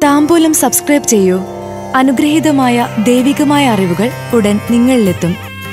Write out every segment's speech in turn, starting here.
താമ്പൂലം subscribe ചെയ്യൂ അനുഗ്രഹീതമായ ദൈവികമായ അറിവുകൾ ഉടൻ നിങ്ങളിലെത്തും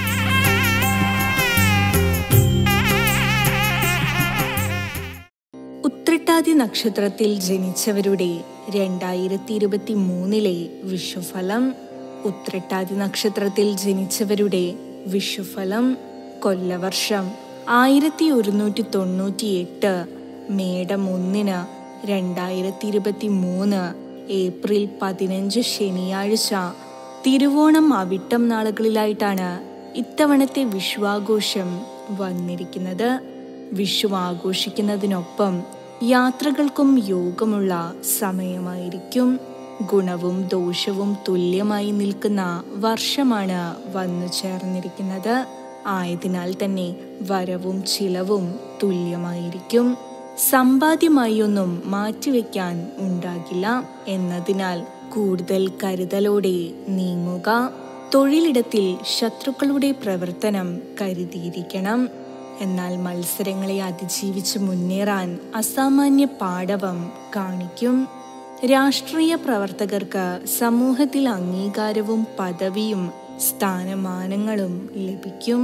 ഉത്രട്ടാതി നക്ഷത്രത്തിൽ ജനിച്ചവരുടെ രണ്ടായിരത്തി ഇരുപത്തി മൂന്നിലെ വിഷുഫലം ഉത്രട്ടാതി നക്ഷത്രത്തിൽ ജനിച്ചവരുടെ വിഷുഫലം കൊല്ലവർഷം ആയിരത്തി ഒരുന്നൂറ്റി തൊണ്ണൂറ്റി എട്ട് മേടം ഒന്നിന് രണ്ടായിരത്തി ഇരുപത്തി മൂന്ന് ഏപ്രിൽ പതിനഞ്ച് ശനിയാഴ്ച തിരുവോണം അവിട്ടം നാളുകളിലായിട്ടാണ് ഇത്തവണത്തെ വിഷുവാഘോഷം വന്നിരിക്കുന്നത് വിഷു ആഘോഷിക്കുന്നതിനൊപ്പം യാത്രകൾക്കും യോഗമുള്ള സമയമായിരിക്കും ഗുണവും ദോഷവും തുല്യമായി നിൽക്കുന്ന വർഷമാണ് വന്നു ചേർന്നിരിക്കുന്നത് ആയതിനാൽ തന്നെ വരവും ചിലവും തുല്യമായിരിക്കും സമ്പാദ്യമായി ഒന്നും മാറ്റിവെക്കാൻ ഉണ്ടാകില്ല എന്നതിനാൽ കൂടുതൽ കരുതലോടെ നീങ്ങുക തൊഴിലിടത്തിൽ ശത്രുക്കളുടെ പ്രവർത്തനം കരുതിയിരിക്കണം എന്നാൽ മത്സരങ്ങളെ അതിജീവിച്ച് മുന്നേറാൻ അസാമാന്യ പാടവം കാണിക്കും രാഷ്ട്രീയ പ്രവർത്തകർക്ക് സമൂഹത്തിൽ അംഗീകാരവും പദവിയും സ്ഥാനമാനങ്ങളും ലഭിക്കും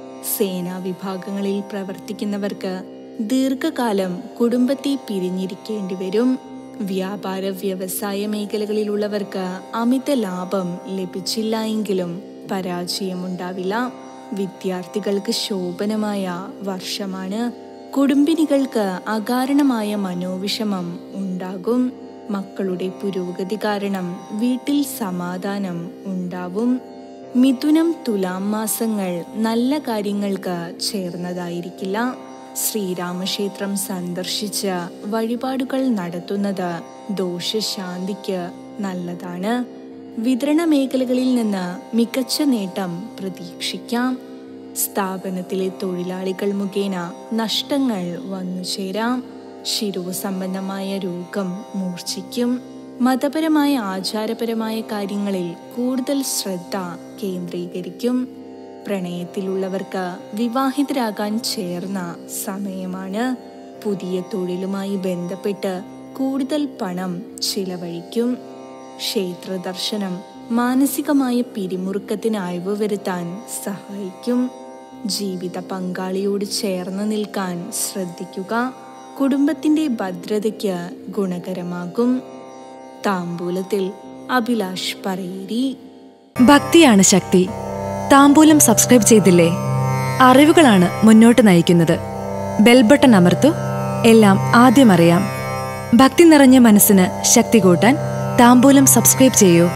സേനാ വിഭാഗങ്ങളിൽ പ്രവർത്തിക്കുന്നവർക്ക് ദീർഘകാലം കുടുംബത്തെ പിരിഞ്ഞിരിക്കേണ്ടി വരും വ്യാപാര വ്യവസായ മേഖലകളിലുള്ളവർക്ക് അമിത ലാഭം ലഭിച്ചില്ല എങ്കിലും പരാജയമുണ്ടാവില്ല വിദ്യാർത്ഥികൾക്ക് ശോഭനമായ വർഷമാണ് കുടുംബിനികൾക്ക് അകാരണമായ മനോവിഷമം ഉണ്ടാകും മക്കളുടെ പുരോഗതി കാരണം വീട്ടിൽ സമാധാനം ഉണ്ടാവും മിഥുനം തുലാം മാസങ്ങൾ നല്ല കാര്യങ്ങൾക്ക് ചേർന്നതായിരിക്കില്ല ശ്രീരാമക്ഷേത്രം സന്ദർശിച്ച് വഴിപാടുകൾ നടത്തുന്നത് ദോഷശാന്തിക്ക് നല്ലതാണ് വിതരണ മേഖലകളിൽ നിന്ന് മികച്ച നേട്ടം പ്രതീക്ഷിക്കാം സ്ഥാപനത്തിലെ തൊഴിലാളികൾ മുഖേന നഷ്ടങ്ങൾ വന്നു ചേരാം ശിരോ സംബന്ധമായ രോഗം മൂർച്ഛിക്കും മതപരമായ ആചാരപരമായ കാര്യങ്ങളിൽ കൂടുതൽ ശ്രദ്ധ കേന്ദ്രീകരിക്കും പ്രണയത്തിലുള്ളവർക്ക് വിവാഹിതരാകാൻ ചേർന്ന സമയമാണ് പുതിയ തൊഴിലുമായി ബന്ധപ്പെട്ട് കൂടുതൽ പണം ചിലവഴിക്കും ക്ഷേത്ര ദർശനം മാനസികമായ പിരിമുറുക്കത്തിന് അയവ് വരുത്താൻ സഹായിക്കും ജീവിത പങ്കാളിയോട് ചേർന്ന് നിൽക്കാൻ ശ്രദ്ധിക്കുക കുടുംബത്തിന്റെ ഭദ്രതയ്ക്ക് ഗുണകരമാകും താമ്പൂലത്തിൽ അഭിലാഷ് പറയേരി ഭക്തിയാണ് ശക്തി താമ്പൂലം സബ്സ്ക്രൈബ് ചെയ്തില്ലേ അറിവുകളാണ് മുന്നോട്ട് നയിക്കുന്നത് ബെൽ ബട്ടൺ അമർത്തു എല്ലാം ആദ്യം അറിയാം ഭക്തി നിറഞ്ഞ മനസ്സിന് ശക്തി കൂട്ടാൻ താമ്പൂലം സബ്സ്ക്രൈബ് ചെയ്യൂ